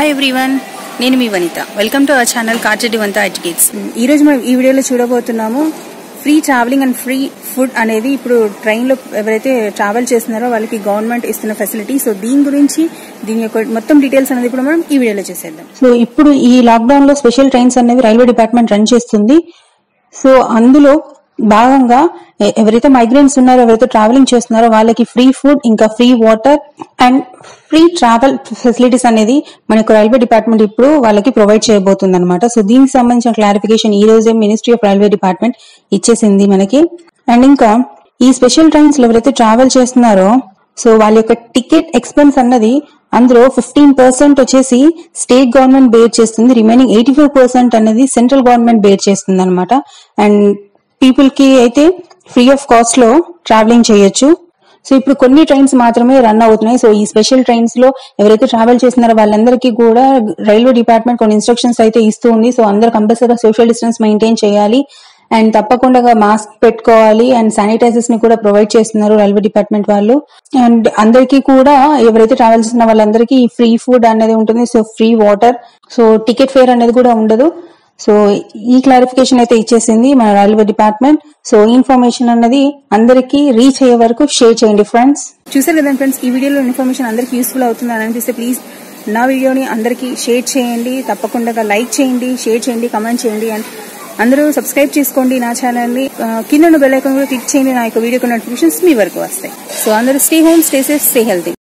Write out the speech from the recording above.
hi everyone నేను మీ Vanitha welcome to our channel కార్చెడ్డి వంత ఎడ్యుకేట్స్ ఈ రోజు మనం ఈ వీడియోలో చూడబోతున్నాము free travelling and free food అనేది ఇప్పుడు ట్రైన్ లో ఎవరైతే ట్రావెల్ చేస్తున్నారో వాళ్ళకి గవర్నమెంట్ ఇస్తున్న ఫెసిలిటీ సో దీని గురించి దీని యొక్క మొత్తం డీటెయిల్స్ అనేది ఇప్పుడు మనం ఈ వీడియోలో చేసేద్దాం సో ఇప్పుడు ఈ లాక్డౌన్ లో స్పెషల్ ట్రైన్స్ అనేవి రైల్వే డిపార్ట్మెంట్ రన్ చేస్తుంది సో అందులో భాగంగా ఎ- ఎవరైతే మైగ్రెంట్స్ ఉన్నారో ఎవరైతే ట్రావెలింగ్ చేస్తున్నారో వాళ్ళకి ఫ్రీ ఫుడ్ ఇంకా free water and free travel facilities అనేది మనకు రైల్వే డిపార్ట్మెంట్ ఇప్పుడు వాళ్ళకి ప్రొవైడ్ చేయబోతుంది అనమాట సో దీనికి సంబంధించిన క్లారిఫికేషన్ ఈ రోజే మినిస్ట్రీ ఆఫ్ రైల్వే డిపార్ట్మెంట్ ఇచ్చేసింది మనకి అండ్ ఇంకా ఈ స్పెషల్ ట్రైన్స్ లో ఎవరైతే ట్రావెల్ చేస్తున్నారో సో వాళ్ళ యొక్క టికెట్ ఎక్స్పెన్స్ అన్నది అందులో ఫిఫ్టీన్ పర్సెంట్ వచ్చేసి స్టేట్ గవర్నమెంట్ బేర్ చేస్తుంది రిమైనింగ్ ఎయిటీ ఫైవ్ పర్సెంట్ అనేది సెంట్రల్ గవర్నమెంట్ బేర్ చేస్తుంది అనమాట అండ్ పీపుల్ కి అయితే ఫ్రీ ఆఫ్ కాస్ట్ లో ట్రావెలింగ్ చేయొచ్చు సో ఇప్పుడు కొన్ని ట్రైన్స్ మాత్రమే రన్ అవుతున్నాయి సో ఈ స్పెషల్ ట్రైన్స్ లో ఎవరైతే ట్రావెల్ చేస్తున్నారో వాళ్ళందరికీ కూడా రైల్వే డిపార్ట్మెంట్ కొన్ని ఇన్స్ట్రక్షన్స్ అయితే ఇస్తూ ఉంది సో అందరు కంపల్సరీగా సోషల్ డిస్టెన్స్ మెయింటైన్ చేయాలి అండ్ తప్పకుండా మాస్క్ పెట్టుకోవాలి అండ్ శానిటైజర్స్ ని కూడా ప్రొవైడ్ చేస్తున్నారు రైల్వే డిపార్ట్మెంట్ వాళ్ళు అండ్ అందరికీ కూడా ఎవరైతే ట్రావెల్ చేస్తున్న వాళ్ళందరికీ ఫ్రీ ఫుడ్ అనేది ఉంటుంది so free water so ticket fare అనేది కూడా ఉండదు సో ఈ క్లారిఫికేషన్ అయితే ఇచ్చేసింది మన రైల్వే డిపార్ట్మెంట్ సో ఈ ఇన్ఫర్మేషన్ అన్నది అందరికీ రీచ్ అయ్యే వరకు షేర్ చేయండి ఫ్రెండ్స్ చూసారు కదండి ఫ్రెండ్స్ ఈ వీడియోలో ఇన్ఫర్మేషన్ అందరికి యూస్ఫుల్ అవుతుంది అని అనిపిస్తే ప్లీజ్ నా వీడియోని అందరికీ షేర్ చేయండి తప్పకుండా లైక్ చేయండి షేర్ చేయండి కమెంట్ చేయండి అండ్ అందరూ సబ్స్క్రైబ్ చేసుకోండి నా ఛానల్ ని ఆ, కింద ఉన్న బెల్ ఐకాన్ కూడా క్లిక్ చేయండి నా యొక్క వీడియో నోటిఫికేషన్స్ మీ వరకు వస్తాయి సో అందరూ stay home stay safe stay healthy